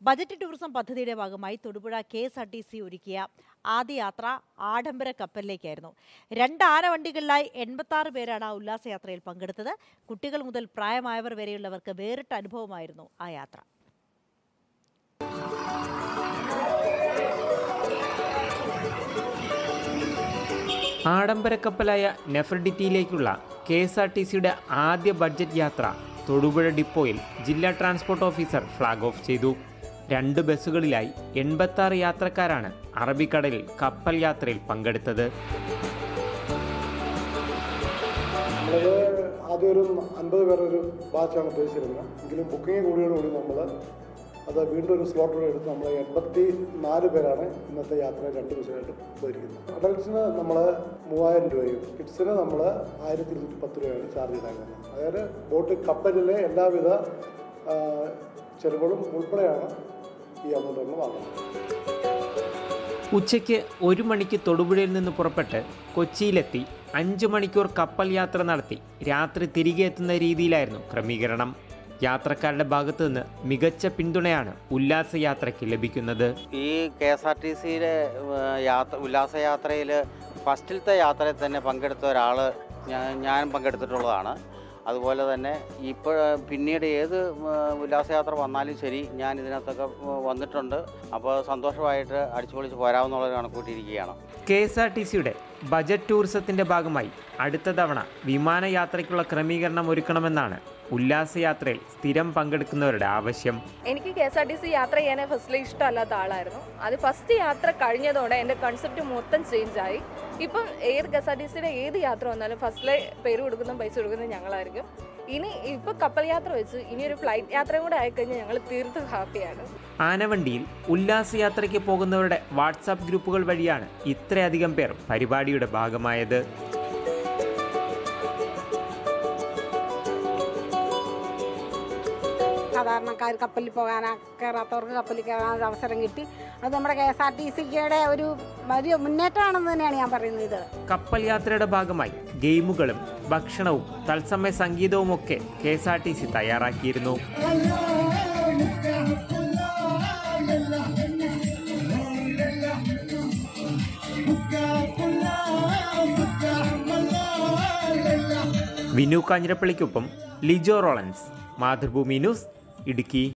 budget tourism പദ്ധതിയുടെ ഭാഗമായി Thodupuzha K S R T C ഒരുക്കിയ ആദ്യ യാത്ര ആഡംബര കപ്പലിലേക്കായിരുന്നു രണ്ട് ആനവണ്ടികളിലായി എൺപത്തി പേരാണ് ആ ഉല്ലാസയാത്രയിൽ പങ്കെടുത്തത് കുട്ടികൾ മുതൽ പ്രായമായവർ വരെയുള്ളവർക്ക് വേറിട്ട അനുഭവമായിരുന്നു ആ യാത്ര ആഡംബരക്കപ്പലായ നെഫർഡിറ്റിയിലേക്കുള്ള കെ എസ് ആർ ടി സിയുടെ ആദ്യ ബഡ്ജറ്റ് യാത്ര തൊടുപുഴ ഡിപ്പോയിൽ ജില്ലാ ട്രാൻസ്പോർട്ട് ഓഫീസർ ഫ്ലാഗ് ഓഫ് ചെയ്തു രണ്ട് ബസ്സുകളിലായി എൺപത്തി യാത്രക്കാരാണ് അറബിക്കടലിൽ കപ്പൽ യാത്രയിൽ പങ്കെടുത്തത് നമ്മളത് ആദ്യം ഒരു അൻപത് പേരൊരു ബാച്ചാണ് ഉദ്ദേശിച്ചിരുന്നത് എങ്കിലും ബുക്കിംഗ് കൂടിയോടുകൂടി നമ്മൾ അത് വീണ്ടും ഒരു സ്ലോട്ട് കൂടെ എടുത്ത് നമ്മൾ എൺപത്തി നാല് പേരാണ് ഇന്നത്തെ യാത്ര രണ്ട് ദിവസമായിട്ട് പോയിരിക്കുന്നത് അഡൽട്സിന് നമ്മൾ മൂവായിരം രൂപയും കിഡ്സിന് നമ്മൾ ആയിരത്തി ഇരുന്നൂറ്റി പത്ത് രൂപയാണ് ചാർജ് ഈടാക്കുന്നത് അതായത് ബോട്ട് കപ്പലിലെ എല്ലാവിധ ആ, ചെലവുകളും ഉൾപ്പെടെയാണ് ഈ എമൗണ്ട് നമ്മൾ വാങ്ങുന്നത് ഉച്ചയ്ക്ക് ഒരു മണിക്ക് തൊടുപുഴയിൽ നിന്ന് പുറപ്പെട്ട് കൊച്ചിയിലെത്തി അഞ്ച് മണിക്കൂർ കപ്പൽ യാത്ര നടത്തി രാത്രി തിരികെ എത്തുന്ന രീതിയിലായിരുന്നു ക്രമീകരണം യാത്രക്കാരുടെ ഭാഗത്തു നിന്ന് മികച്ച പിന്തുണയാണ് ഉല്ലാസയാത്രയ്ക്ക് ലഭിക്കുന്നത് ഈ കെ എസ് ആർ ടി സിയിലെ യാത്ര ഉല്ലാസയാത്രയിൽ ഫസ്റ്റിലത്തെ യാത്രയിൽ തന്നെ പങ്കെടുത്ത ഒരാൾ ഞാൻ ഞാൻ പങ്കെടുത്തിട്ടുള്ളതാണ് അതുപോലെ തന്നെ ഇപ്പോൾ പിന്നീട് ഏത് ഉം, ഉല്ലാസയാത്ര വന്നാലും ശരി ഞാൻ ഇതിനകത്തൊക്കെ ഉം, വന്നിട്ടുണ്ട് അപ്പോൾ സന്തോഷമായിട്ട് അടിച്ചുപൊളിച്ച് പോരാമെന്നുള്ളത് കണക്കൂട്ടിയിരിക്കുകയാണ് കെ എസ് ആർ ടി സിയുടെ ബജറ്റ് ടൂറിസത്തിന്റെ ഭാഗമായി അടുത്ത തവണ വിമാനയാത്രയ്ക്കുള്ള ക്രമീകരണം ഒരുക്കണമെന്നാണ് ഉല്ലാസയാത്രയിൽ സ്ഥിരം പങ്കെടുക്കുന്നവരുടെ ആവശ്യം എനിക്ക് K S R T C യാത്ര ചെയ്യാൻ ഫസ്റ്റിലെ ഇഷ്ടമല്ലാത്ത ആളായിരുന്നു അത് ഫസ്റ്റ് യാത്ര കഴിഞ്ഞതോടെ എൻ്റെ കൺസെപ്റ്റ് മൊത്തം ചേഞ്ച് ആയി ഇപ്പം ഏത് കെ എസ് ആർ ടി സിയുടെ ഏത് യാത്ര വന്നാലും ഫസ്റ്റിലെ പേര് കൊടുക്കുന്നതും പൈസ കൊടുക്കുന്നതും ഞങ്ങളായിരിക്കും ഇനി ഇപ്പോൾ കപ്പൽ യാത്ര വെച്ച് ഇനി ഒരു ഫ്ലൈറ്റ് യാത്രയും കൂടെ ആയിക്കഴിഞ്ഞാൽ ഞങ്ങൾ തീർത്തും ഹാപ്പിയാണ് ആനവണ്ടിയിൽ ഉല്ലാസയാത്രയ്ക്ക് പോകുന്നവരുടെ വാട്സാപ്പ് ഗ്രൂപ്പുകൾ വഴിയാണ് ഇത്രയധികം പേർ പരിപാടിയുടെ ഭാഗമായത് സാധാരണക്കാർ കപ്പലിൽ പോകാൻ കയറാത്തവർക്ക് കപ്പലിൽ കയറാൻ ഒരു അവസരം കിട്ടി അത് നമ്മുടെ കെ എസ് ആർ ടി സിയുടെ ഒരു വലിയ മുന്നേറ്റമാണെന്ന് തന്നെയാണ് ഞാൻ പറയുന്നത് ഇത് കപ്പൽ യാത്രയുടെ ഭാഗമായി ഗെയിമുകളും ഭക്ഷണവും തത്സമയ സംഗീതവും ഒക്കെ K S R T C തയ്യാറാക്കിയിരുന്നു വിനു കാഞ്ഞിരപ്പള്ളിക്കൊപ്പം ലിജോ റോളൻസ് മാതൃഭൂമി ന്യൂസ് ഇടുക്കി